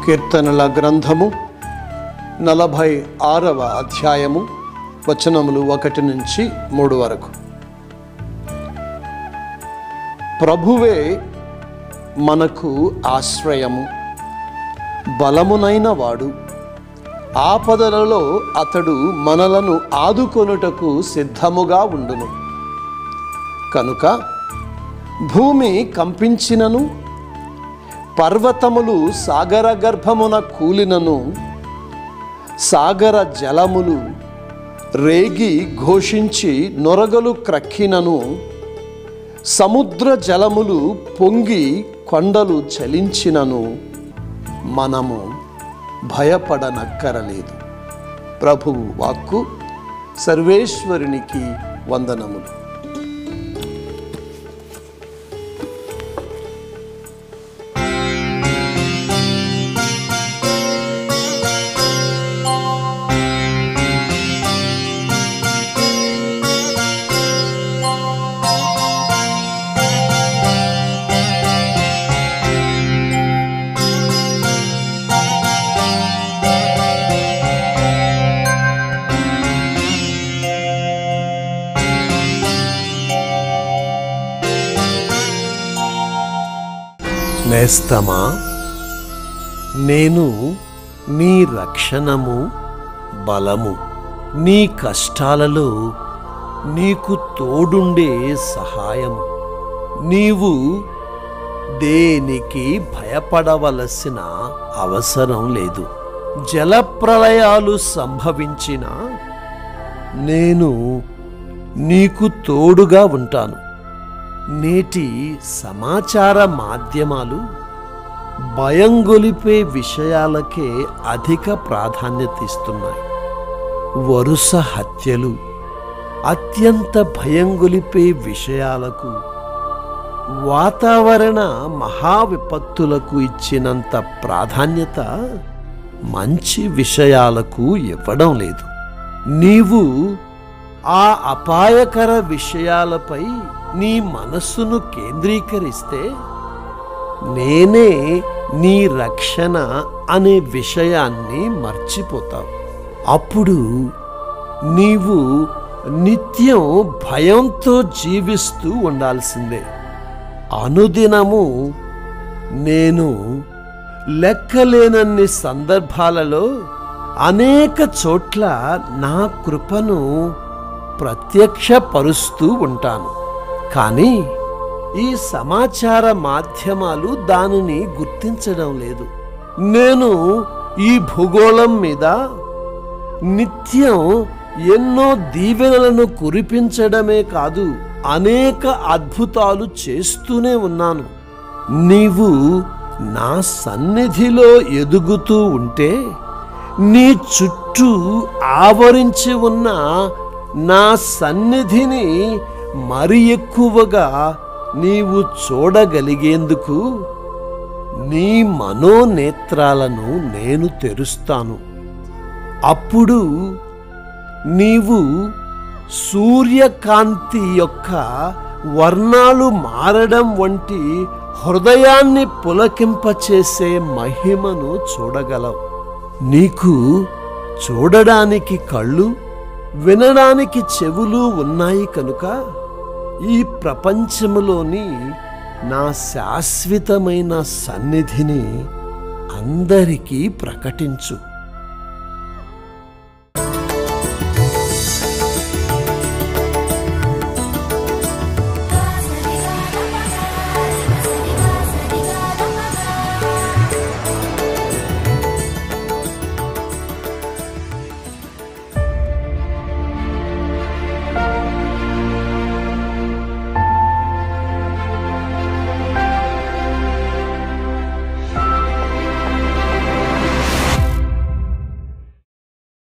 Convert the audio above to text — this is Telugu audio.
కీర్తనల గ్రంథము నలభై ఆరవ అధ్యాయము వచనములు ఒకటి నుంచి మూడు వరకు ప్రభువే మనకు ఆశ్రయము బలమునైన వాడు ఆపదలలో అతడు మనలను ఆదుకొనుటకు సిద్ధముగా ఉండును కనుక భూమి కంపించినను పర్వతములు సాగర గర్భమున కూలినను సాగర జలములు రేగి ఘోషించి నొరగలు క్రక్కినను సముద్ర జలములు పొంగి కొండలు చలించినను మనము భయపడనక్కరలేదు ప్రభువు వాక్కు సర్వేశ్వరునికి వందనములు నేస్తమా నేను నీ రక్షణము బలము నీ కష్టాలలో నీకు తోడుండే సహాయము నీవు దేనికి భయపడవలసిన అవసరం లేదు జలప్రలయాలు సంభవించిన నేను నీకు తోడుగా ఉంటాను నేటి సమాచార మాధ్యమాలు భయం గొలిపే విషయాలకే అధిక ప్రాధాన్యత ఇస్తున్నాయి వరుస హత్యలు అత్యంత భయం గొలిపే విషయాలకు వాతావరణ మహా విపత్తులకు ఇచ్చినంత ప్రాధాన్యత మంచి విషయాలకు ఇవ్వడం లేదు నీవు ఆ అపాయకర విషయాలపై నీ మనస్సును కేంద్రీకరిస్తే నేనే నీ రక్షణ అనే విషయాన్ని మర్చిపోతావు అప్పుడు నీవు నిత్యం భయంతో జీవిస్తూ ఉండాల్సిందే అనుదినము నేను లెక్కలేనన్ని సందర్భాలలో అనేక చోట్ల నా కృపను ప్రత్యక్షపరుస్తూ ఉంటాను కానీ ఈ సమాచార మాధ్యమాలు దానిని గుర్తించడం లేదు నేను ఈ భూగోళం మీద నిత్యం ఎన్నో దీవెనలను కురిపించడమే కాదు అనేక అద్భుతాలు చేస్తూనే ఉన్నాను నీవు నా సన్నిధిలో ఎదుగుతూ ఉంటే నీ చుట్టూ ఆవరించి ఉన్న నా సన్నిధిని మరి ఎక్కువగా నీవు చూడగలిగేందుకు నీ మనోనేత్రాలను నేను తెరుస్తాను అప్పుడు నీవు సూర్యకాంతి యొక్క వర్ణాలు మారడం వంటి హృదయాన్ని పులకింపచేసే మహిమను చూడగలవు నీకు చూడడానికి కళ్ళు వినడానికి చెవులు ఉన్నాయి కనుక ఈ ప్రపంచములోని నా శాశ్వతమైన సన్నిధిని అందరికీ ప్రకటించు